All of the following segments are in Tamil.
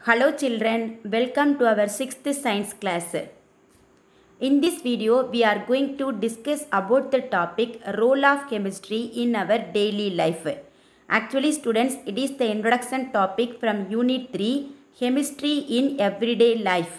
Hello children, welcome to our 6th science class. In this video, we are going to discuss about the topic role of chemistry in our daily life. Actually students, it is the introduction topic from unit 3, chemistry in everyday life.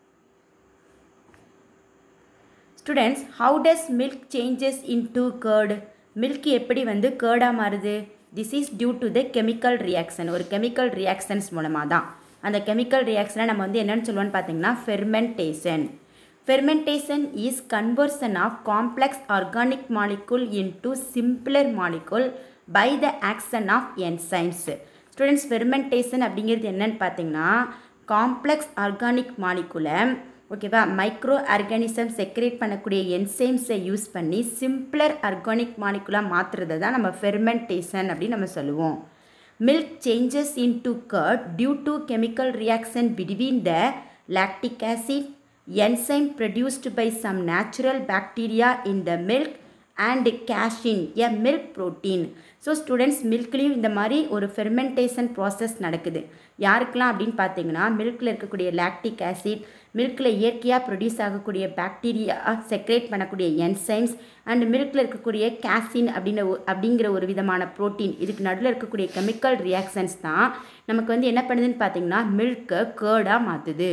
Students how does milk changes into curd milk எப்படி வந்து கேர்டாக மாறுது this is due to the chemical reaction ஒரு கெமிக்கல் ரியாக்ஷன்ஸ் மூலமாக தான் அந்த கெமிக்கல் ரியாக்ஷனை நம்ம வந்து என்னென்னு சொல்லுவோம்னு பார்த்தீங்கன்னா fermentation fermentation is conversion of complex organic molecule into simpler molecule by the action of enzymes students fermentation அப்படிங்கிறது என்னன்னு பார்த்தீங்கன்னா காம்ப்ளெக்ஸ் ஆர்கானிக் மாலிகுலை ஓகேவா மைக்ரோ ஆர்கானிசம் செக்ரேட் பண்ணக்கூடிய என்சைம்ஸை யூஸ் பண்ணி சிம்பிளர் ஆர்கானிக் மாலிகுலாக மாற்றுறதை தான் நம்ம ஃபெர்மெண்டேஷன் அப்படின்னு நம்ம சொல்லுவோம் milk changes into curd due to chemical reaction between the lactic acid enzyme produced by some natural bacteria in the milk and casein a milk protein so students மில்க்லேயும் இந்த மாதிரி ஒரு ஃபெர்மெண்டேஷன் ப்ராசஸ் நடக்குது யாருக்கெல்லாம் அப்படின்னு பார்த்தீங்கன்னா மில்கில் இருக்கக்கூடிய லாக்டிக் ஆசிட் மில்கில் இயற்கையாக ப்ரொடியூஸ் ஆகக்கூடிய பாக்டீரியா செக்ரேட் பண்ணக்கூடிய என்சைம்ஸ் அண்ட் மில்கில் இருக்கக்கூடிய கேசின் அப்படின்ற அப்படிங்கிற ஒரு விதமான ப்ரோட்டீன் இதுக்கு நடுவில் இருக்கக்கூடிய கெமிக்கல் ரியாக்ஷன்ஸ் தான் நமக்கு வந்து என்ன பண்ணுதுன்னு பார்த்தீங்கன்னா மில்கை கேர்டாக மாற்றுது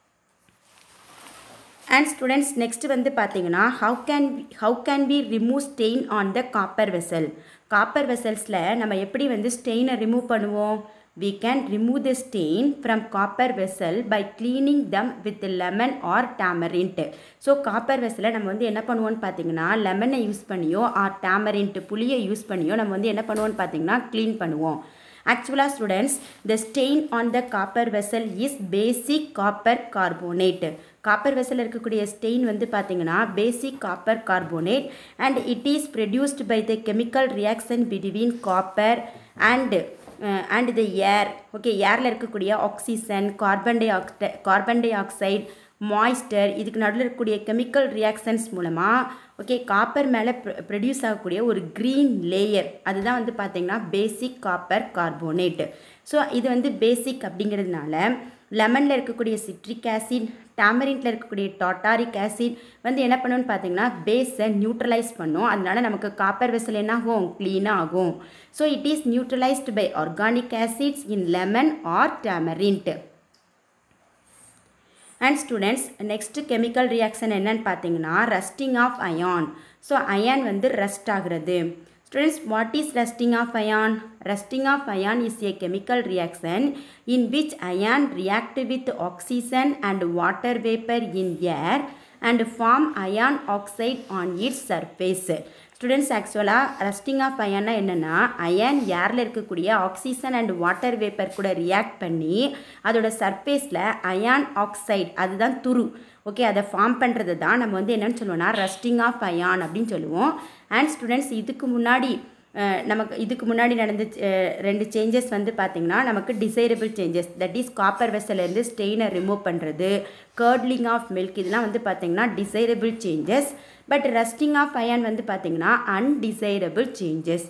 அண்ட் ஸ்டூடெண்ட்ஸ் நெக்ஸ்ட் வந்து பார்த்தீங்கன்னா how can how can we remove stain on the copper vessel copper வெசல்ஸில் நம்ம எப்படி வந்து ஸ்டெயினை ரிமூவ் பண்ணுவோம் we can remove the stain from copper vessel by cleaning them with lemon or tamarind so copper வெசலை நம்ம வந்து என்ன பண்ணுவோம்னு பார்த்தீங்கன்னா லெமனை யூஸ் பண்ணியோ ஆர் டேமரின்ட்டு புளியை யூஸ் பண்ணியோ நம்ம வந்து என்ன பண்ணுவோம்னு பார்த்தீங்கன்னா க்ளீன் பண்ணுவோம் ஆக்சுவலாக students the stain on the copper vessel is basic copper carbonate copper vessel இருக்கக்கூடிய ஸ்டெயின் வந்து பார்த்தீங்கன்னா basic copper carbonate and it is produced by the chemical reaction between copper and and the air okay ஏரில் இருக்கக்கூடிய oxygen carbon dioxide carbon dioxide moisture இதுக்கு நடுவில் இருக்கக்கூடிய கெமிக்கல் ரியாக்ஷன்ஸ் மூலமாக ஓகே காப்பர் மேலே ப்ரொடியூஸ் ஆகக்கூடிய ஒரு க்ரீன் லேயர் அதுதான் வந்து பார்த்திங்கன்னா பேசிக் காப்பர் கார்போனேட் ஸோ இது வந்து பேசிக் அப்படிங்கிறதுனால லெமனில் இருக்கக்கூடிய சிட்ரிக் ஆசிட் டாமரின்ட்டில் இருக்கக்கூடிய டாட்டாரிக் ஆசிட் வந்து என்ன பண்ணுன்னு பார்த்தீங்கன்னா பேஸை நியூட்ரலைஸ் பண்ணும் அதனால நமக்கு காப்பர் வெசல் என்ன ஆகும் க்ளீனாக ஆகும் so it is neutralized by organic acids in lemon or tamarind and students next chemical reaction என்னன்னு பார்த்தீங்கன்னா rusting of iron so iron வந்து ரஸ்ட் ஆகிறது Students, what is rusting of ion? Rusting of ion is a chemical reaction in which ion react with oxygen and water vapor in air and form ion oxide on its surface. Students ஆக்சுவலாக ரஸ்டிங் ஆஃப் அயன்னா என்னென்னா அயன் ஏரில் இருக்கக்கூடிய ஆக்சிஜன் அண்ட் வாட்டர் வேப்பர் கூட ரியாக்ட் பண்ணி அதோட சர்ஃபேஸில் அயான் ஆக்சைடு அதுதான் துரு ஓகே அதை ஃபார்ம் பண்ணுறது தான் நம்ம வந்து என்னென்னு சொல்லுவோம்னா ரஸ்டிங் ஆஃப் அயான் அப்படின்னு சொல்லுவோம் அண்ட் ஸ்டூடெண்ட்ஸ் இதுக்கு முன்னாடி நமக்கு இதுக்கு முன்னாடி நடந்த ரெண்டு சேஞ்சஸ் வந்து பார்த்திங்கன்னா நமக்கு desirable changes that is copper வெசலேருந்து ஸ்டெயினை ரிமூவ் பண்ணுறது கர்ட்லிங் ஆஃப் மில்க் இதெல்லாம் வந்து பார்த்திங்கன்னா desirable changes but rusting of iron வந்து பார்த்திங்கன்னா அன்டிசைரபிள் சேஞ்சஸ்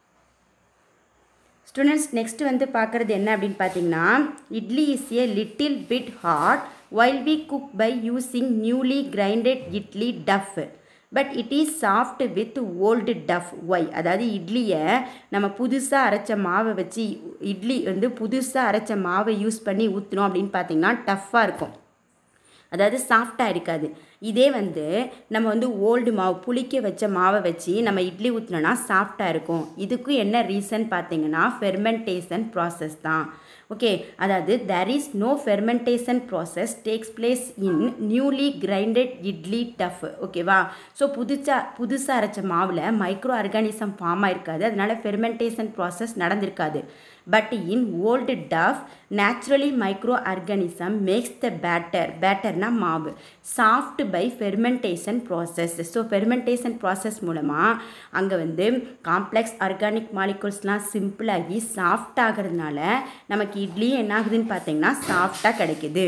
ஸ்டூடெண்ட்ஸ் நெக்ஸ்ட் வந்து பார்க்குறது என்ன அப்படின்னு பார்த்தீங்கன்னா idli is a little bit hot while we cook by using newly grinded idli dough but it is soft with old dough why அதாவது இட்லியை நம்ம புதுசாக அரைச்ச மாவை வச்சு இட்லி வந்து புதுசாக அரைச்ச மாவை யூஸ் பண்ணி ஊற்றினோம் அப்படின்னு பார்த்தீங்கன்னா டஃப்பாக இருக்கும் அதாவது சாஃப்டாக இருக்காது இதே வந்து நம்ம வந்து ஓல்டு மாவு புளிக்க வச்ச மாவை வச்சு நம்ம இட்லி ஊற்றினோன்னா சாஃப்டாக இருக்கும் இதுக்கும் என்ன ரீசன் பார்த்தீங்கன்னா ஃபெர்மெண்டேஷன் ப்ராசஸ் தான் ஓகே அதாவது there is no fermentation process takes place in newly grinded idli dough ஓகேவா ஸோ புதுசாக புதுசாக அரைச்ச மாவில் மைக்ரோ ஆர்கானிசம் ஃபார்ம் ஆயிருக்காது அதனால ஃபெர்மெண்டேஷன் ப்ராசஸ் நடந்திருக்காது but in old dough naturally microorganism makes the batter பேட்டர்னா மாவு soft by fermentation process so fermentation process மூலமாக அங்கே வந்து காம்ப்ளெக்ஸ் ஆர்கானிக் மாலிகுல்ஸ்லாம் சிம்பிளாகி சாஃப்ட் ஆகிறதுனால நமக்கு இட்லியும் என்ன ஆகுதுன்னு பார்த்தீங்கன்னா சாஃப்டாக கிடைக்குது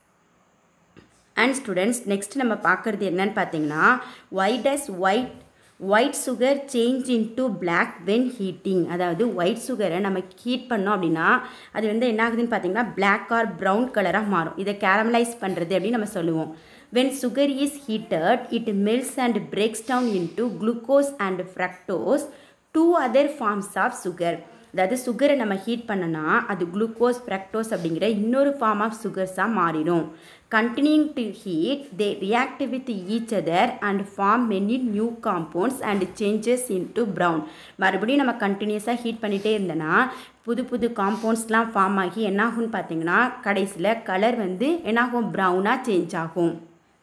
அண்ட் ஸ்டூடெண்ட்ஸ் நெக்ஸ்ட் நம்ம பார்க்குறது என்னன்னு பார்த்தீங்கன்னா why does white white sugar change into black when heating அதாவது ஒயிட் சுகரை நம்ம ஹீட் பண்ணோம் அப்படின்னா அது வந்து என்ன ஆகுதுன்னு பார்த்தீங்கன்னா பிளாக் ஆர் ப்ரௌன் கலராக மாறும் இதை கேரமலைஸ் பண்ணுறது அப்படின்னு நம்ம சொல்லுவோம் when sugar is heated it melts and breaks down into glucose and fructose two other forms of sugar அதாவது சுகரை நம்ம ஹீட் பண்ணனா அது குளுக்கோஸ் ஃப்ரக்டோஸ் அப்படிங்கிற இன்னொரு ஃபார்ம் ஆஃப் சுகர்ஸாக மாறிடும் continuing to heat they react with each other and form many new compounds and changes into brown மறுபடியும் நம்ம கண்டினியூஸாக ஹீட் பண்ணிகிட்டே இருந்தோன்னா புது புது காம்பவுண்ட்ஸ்லாம் ஃபார்ம் ஆகி என்னாகும்னு பார்த்தீங்கன்னா கடைசியில் கலர் வந்து என்னாகும் ப்ரௌனாக சேஞ்ச் ஆகும்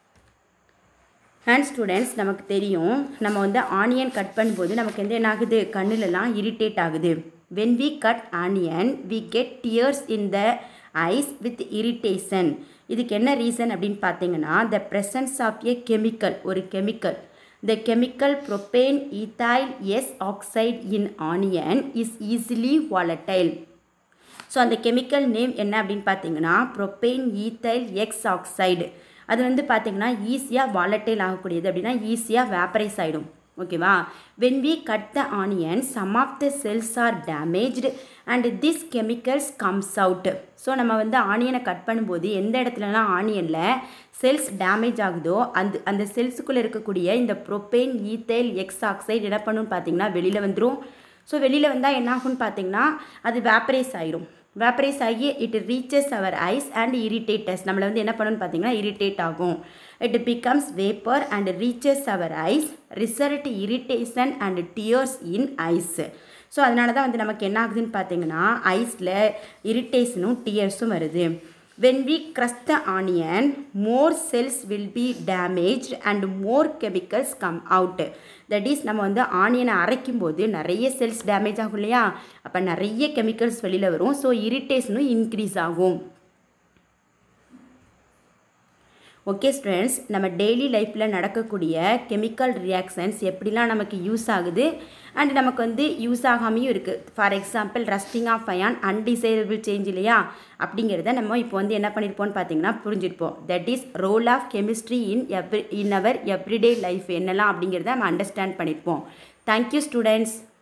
அண்ட் ஸ்டூடெண்ட்ஸ் நமக்கு தெரியும் நம்ம வந்து ஆனியன் கட் பண்ணும்போது நமக்கு வந்து என்ன ஆகுது கண்ணுலலாம் இரிட்டேட் ஆகுது when we cut onion we get tears in the eyes with irritation இதுக்கு என்ன ரீசன் அப்படின்னு பார்த்தீங்கன்னா the presence of a chemical ஒரு chemical the chemical propanethial S oxide in onion is easily volatile so அந்த கெமிக்கல் நேம் என்ன அப்படின்னு பார்த்தீங்கன்னா ப்ரொபெயின் ஈத்தைல் எக்ஸ் ஆக்சைடு அது வந்து பார்த்திங்கன்னா ஈஸியாக வாலட்டைல் ஆகக்கூடியது அப்படின்னா ஈஸியாக வேப்பரைஸ் ஆகிடும் ஓகேவா when we cut the onion some of the cells are damaged and this chemicals comes out so நம்ம வந்து ஆனியனை கட் பண்ணும்போது எந்த இடத்துலலாம் ஆனியனில் செல்ஸ் டேமேஜ் ஆகுதோ அந்த அந்த செல்ஸுக்குள்ளே இருக்கக்கூடிய இந்த ப்ரொபேன் ஈத்தைல் எக்ஸ் ஆக்சைடு என்ன பண்ணுன்னு பார்த்தீங்கன்னா வெளியில் வந்துடும் ஸோ வெளியில் வந்தால் என்ன ஆகும்னு பார்த்தீங்கன்னா அது வேப்பரைஸ் ஆயிரும் வேப்பரைஸ் ஆகி it reaches our eyes and irritates நம்மளை வந்து என்ன பண்ணுன்னு பார்த்தீங்கன்னா இரிட்டேட் ஆகும் it becomes vapour and reaches our eyes result irritation and tears in eyes so அதனால தான் வந்து நமக்கு என்ன ஆகுதுன்னு பார்த்தீங்கன்னா ஐஸில் இரிட்டேஷனும் டியர்ஸும் வருது when we crush the onion more cells will be damage and more chemicals come out that is நம்ம வந்து ஆனியனை அரைக்கும் போது நிறைய செல்ஸ் டேமேஜ் ஆகும் இல்லையா அப்போ நிறைய கெமிக்கல்ஸ் வெளியில் வரும் ஸோ இரிட்டேஷனும் இன்க்ரீஸ் ஆகும் ஓகே ஸ்டூடெண்ட்ஸ் நம்ம டெய்லி லைஃப்பில் நடக்கக்கூடிய கெமிக்கல் ரியாக்ஷன்ஸ் எப்படிலாம் நமக்கு யூஸ் ஆகுது அண்ட் நமக்கு வந்து யூஸ் ஆகாமையும் இருக்குது for example rusting of iron undesirable change இல்லையா அப்படிங்கிறத நம்ம இப்போ வந்து என்ன பண்ணியிருப்போம்னு பார்த்தீங்கன்னா புரிஞ்சிருப்போம் that is role of chemistry in every in our everyday life என்னெல்லாம் அப்படிங்கிறத நம்ம அண்டர்ஸ்டாண்ட் பண்ணியிருப்போம் தேங்க்யூ ஸ்டூடெண்ட்ஸ்